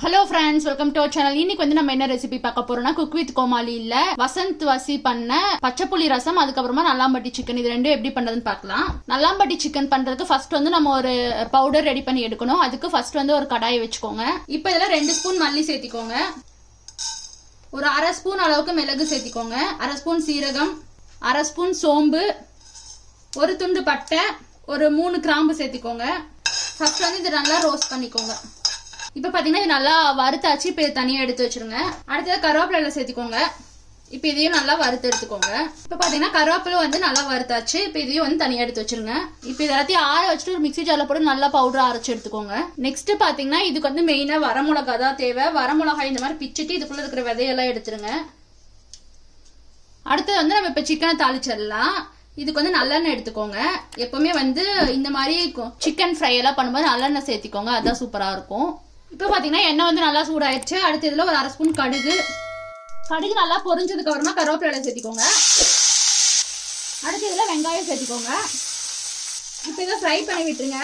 hello friends welcome to channel இன்னைக்கு வந்து நம்ம என்ன ரெசிபி பார்க்க போறோம்னா குக் வித் கோமாளி இல்ல வசந்த் வசி பண்ண பச்சைப்புளி ரசம் அதுக்கப்புறமா நல்லாம்பட்டி சிக்கன் இது ரெண்டும் எப்படி பண்றதுன்னு பார்க்கலாம் நல்லாம்பட்டி சிக்கன் பண்றதுக்கு ஃபர்ஸ்ட் வந்து நம்ம ஒரு பவுடர் ரெடி பண்ணி எடுக்கணும் அதுக்கு ஃபர்ஸ்ட் வந்து ஒரு கடாயை வச்சுக்கோங்க இப்போ இதுல ரெண்டு ஸ்பூன் மல்லி சேர்த்திக்கோங்க ஒரு அரை ஸ்பூன் அளவுக்கு மிளகு சேர்த்திக்கோங்க அரை ஸ்பூன் சீரகம் அரை ஸ்பூன் சோம்பு ஒரு துண்டு பட்டை ஒரு மூணு கிராம்பு சேர்த்திக்கோங்க ஃபர்ஸ்ட் வந்து இது நல்லா ரோஸ்ட் பண்ணிக்கோங்க இப்போ பார்த்தீங்கன்னா இது நல்லா வறுத்தாச்சு இப்போ இது தனியாக எடுத்து வச்சிருங்க அடுத்தது கருவேப்பிலை சேர்த்துக்கோங்க இப்போ இதையும் நல்லா வறுத்து எடுத்துக்கோங்க இப்போ பார்த்தீங்கன்னா கருவேப்பிலை வந்து நல்லா வறுத்தாச்சு இப்போ இதையும் வந்து தனியாக எடுத்து வச்சிருங்க இப்போ இது எல்லாத்தையும் ஆற வச்சுட்டு ஒரு மிக்ஸி ஜாரில் போட்டு நல்லா பவுடர் அரைச்சு எடுத்துக்கோங்க நெக்ஸ்ட் பார்த்தீங்கன்னா இதுக்கு வந்து மெயினாக வரமிளகா தான் தேவை வரமிளகாய் இந்த மாதிரி பிச்சுட்டு இதுக்குள்ளே இருக்கிற விதையெல்லாம் எடுத்துருங்க அடுத்தது வந்து நம்ம இப்போ சிக்கனை தாளிச்சிடலாம் இதுக்கு வந்து நல்லெண்ணெய் எடுத்துக்கோங்க எப்பவுமே வந்து இந்த மாதிரி சிக்கன் ஃப்ரை எல்லாம் பண்ணும்போது நல்லெண்ணெய் சேர்த்திக்கோங்க அதான் சூப்பராக இருக்கும் இப்போ பார்த்தீங்கன்னா எண்ணெய் வந்து நல்லா சூடாயிடுச்சு அடுத்து இதில் ஒரு அரை ஸ்பூன் கடுகு கடுகு நல்லா பொரிஞ்சதுக்கு அப்புறமா கருவேப்பிலை சேர்த்திக்கோங்க அடுத்து இதில் வெங்காயம் சேர்த்திக்கோங்க இப்போ இதை ஃப்ரை பண்ணி விட்டுருங்க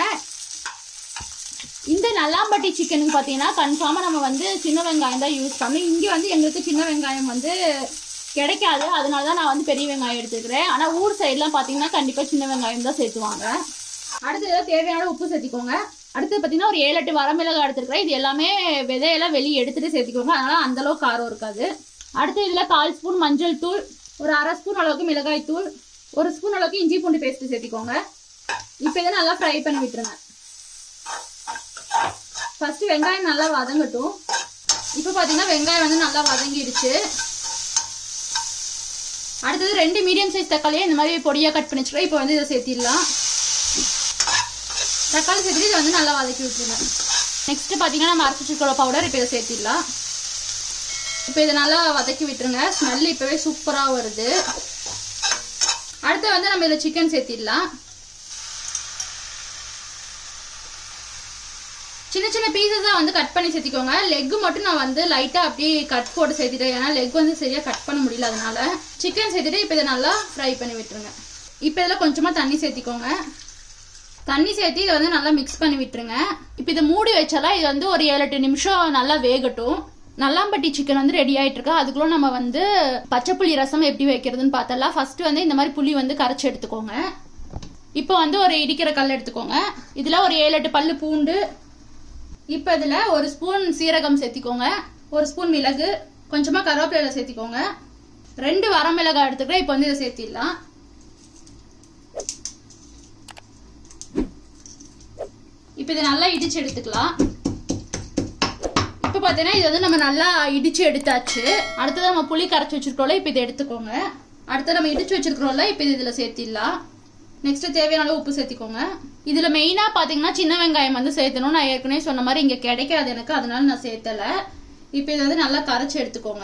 இந்த நல்லாம்பட்டி சிக்கனுக்கு பார்த்தீங்கன்னா கன்ஃபார்மாக நம்ம வந்து சின்ன வெங்காயம் தான் யூஸ் பண்ணணும் இங்கே வந்து எங்களுக்கு சின்ன வெங்காயம் வந்து கிடைக்காது அதனால தான் நான் வந்து பெரிய வெங்காயம் எடுத்துக்கிறேன் ஆனால் ஊர் சைட்லாம் பார்த்தீங்கன்னா கண்டிப்பாக சின்ன வெங்காயம் தான் சேர்த்துவாங்க அடுத்து ஏதாவது தேவையான உப்பு சேர்த்திக்கோங்க அடுத்து பார்த்தீங்கன்னா ஒரு ஏழு எட்டு வரமிளகாய் எடுத்துருக்கிறேன் இது எல்லாமே விதையெல்லாம் வெளியே எடுத்துட்டு சேர்த்திக்கோங்க அதனால் அந்தளவுக்கு காரம் இருக்காது அடுத்து இதில் கால் ஸ்பூன் மஞ்சள் தூள் ஒரு அரை ஸ்பூன் அளவுக்கு மிளகாய் தூள் ஒரு ஸ்பூன் அளவுக்கு இஞ்சி பூண்டு பேஸ்ட்டு சேர்த்திக்கோங்க இப்போ இதை நல்லா ஃப்ரை பண்ணி விட்டுருங்க ஃபர்ஸ்ட் வெங்காயம் நல்லா வதங்கட்டும் இப்போ பார்த்தீங்கன்னா வெங்காயம் வந்து நல்லா வதங்கிடுச்சு அடுத்தது ரெண்டு மீடியம் சைஸ் தக்காளியை இந்த மாதிரி பொடியாக கட் பண்ணி வச்சுக்கிறேன் இப்போ வந்து இதை சேர்த்திடலாம் தக்காளி சேர்த்துட்டு இதை வந்து நல்லா வதக்கி விட்டுருங்க நெக்ஸ்ட் பார்த்தீங்கன்னா நம்ம அரைச்சி வச்சுக்கிற பவுடர் இப்போ இதை சேர்த்திடலாம் இப்போ இதை நல்லா வதக்கி விட்டுருங்க ஸ்மெல் இப்போவே சூப்பராக வருது அடுத்து வந்து நம்ம இதில் சிக்கன் சேர்த்திடலாம் சின்ன சின்ன பீசஸாக வந்து கட் பண்ணி சேர்த்திக்கோங்க லெக் மட்டும் நான் வந்து லைட்டாக அப்படியே கட் போட்டு சேர்த்துட்டேன் ஏன்னா லெக் வந்து சரியாக கட் பண்ண முடியல அதனால சிக்கன் சேர்த்துட்டு இப்போ இதை நல்லா ஃப்ரை பண்ணி விட்டுருங்க இப்போ இதில் கொஞ்சமாக தண்ணி சேர்த்திக்கோங்க தண்ணி சேர்த்து இதை வந்து நல்லா மிக்ஸ் பண்ணி விட்டுருங்க இப்போ இதை மூடி வச்சாலாம் இது வந்து ஒரு ஏழு எட்டு நிமிஷம் நல்லா வேகட்டும் நல்லாம்பட்டி சிக்கன் வந்து ரெடி ஆயிட்டு இருக்கா அதுக்குள்ள நம்ம வந்து பச்சை புளி ரசம் எப்படி வைக்கிறதுன்னு பார்த்தலாம் ஃபர்ஸ்ட் வந்து இந்த மாதிரி புளி வந்து கரைச்சி எடுத்துக்கோங்க இப்போ வந்து ஒரு இடிக்கிற கல் எடுத்துக்கோங்க இதில் ஒரு ஏழு எட்டு பல்லு பூண்டு இப்போ இதில் ஒரு ஸ்பூன் சீரகம் சேர்த்திக்கோங்க ஒரு ஸ்பூன் மிளகு கொஞ்சமாக கருவேப்பிலை சேர்த்திக்கோங்க ரெண்டு வரமிளகாய் எடுத்துக்கிறேன் இப்போ வந்து இதை சேர்த்திடலாம் இப்போ இதை நல்லா இடிச்சு எடுத்துக்கலாம் இப்போ பார்த்தீங்கன்னா இது வந்து நம்ம நல்லா இடிச்சு எடுத்தாச்சு அடுத்தது நம்ம புளி கரைச்சி வச்சிருக்கோம்ல இப்போ இதை எடுத்துக்கோங்க அடுத்து நம்ம இடிச்சு வச்சிருக்கிறோம்ல இப்போ இது இதில் சேர்த்திடலாம் நெக்ஸ்ட் தேவையான அளவு உப்பு சேர்த்திக்கோங்க இதுல மெயினா பாத்தீங்கன்னா சின்ன வெங்காயம் வந்து சேர்த்தணும் நான் ஏற்கனவே சொன்ன மாதிரி இங்க கிடைக்காது எனக்கு அதனால நான் சேர்த்தல இப்போ இதை வந்து நல்லா கரைச்சி எடுத்துக்கோங்க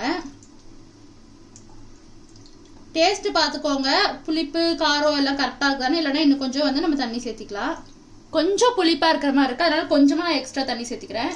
டேஸ்ட் பார்த்துக்கோங்க புளிப்பு காரம் எல்லாம் கரெக்டாக இருக்கான்னு இல்லைன்னா இன்னும் கொஞ்சம் வந்து நம்ம தண்ணி சேர்த்திக்கலாம் கொஞ்சம் புளிப்பா இருக்கிற மாதிரி இருக்கு அதனால கொஞ்சமா நான் எக்ஸ்ட்ரா தண்ணி சேர்த்திக்கிறேன்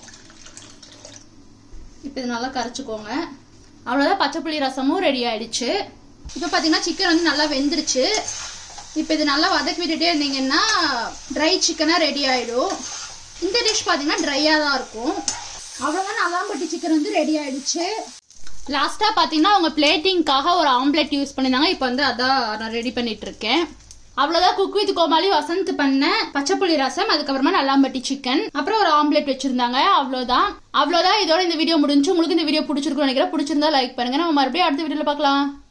இப்போ இது நல்லா கரைச்சிக்கோங்க அவ்வளோதான் பச்சை புளி ரசமும் ரெடி ஆயிடுச்சு இப்போ பார்த்தீங்கன்னா சிக்கன் வந்து நல்லா வெந்துருச்சு இப்போ இது நல்லா வதக்கி விட்டுட்டே இருந்தீங்கன்னா ட்ரை சிக்கனாக ரெடி ஆகிடும் இந்த டிஷ் பார்த்தீங்கன்னா ட்ரையாக தான் இருக்கும் அவ்வளோதான் நல்லாம்பட்டி சிக்கன் வந்து ரெடி ஆயிடுச்சு லாஸ்ட்டாக பார்த்தீங்கன்னா அவங்க பிளேட்டிங்காக ஒரு ஆம்லெட் யூஸ் பண்ணியிருந்தாங்க இப்போ வந்து அதான் நான் ரெடி பண்ணிட்டு இருக்கேன் அவ்வளோதான் குக் வித் கோமாளி வசந்த் பண்ண பச்சைப்புளி ரசம் அதுக்கப்புறமா நல்லாம்பட்டி சிக்கன் அப்புறம் ஒரு ஆம்லெட் வச்சிருந்தாங்க அவ்வளோதான் அவ்வளோதான் இதோட இந்த வீடியோ முடிஞ்சு உங்களுக்கு இந்த வீடியோ பிடிச்சிருக்கும் நினைக்கிறேன் பிடிச்சிருந்தா லைக் பண்ணுங்க நம்ம மறுபடியும் அடுத்த வீடியோவில் பார்க்கலாம்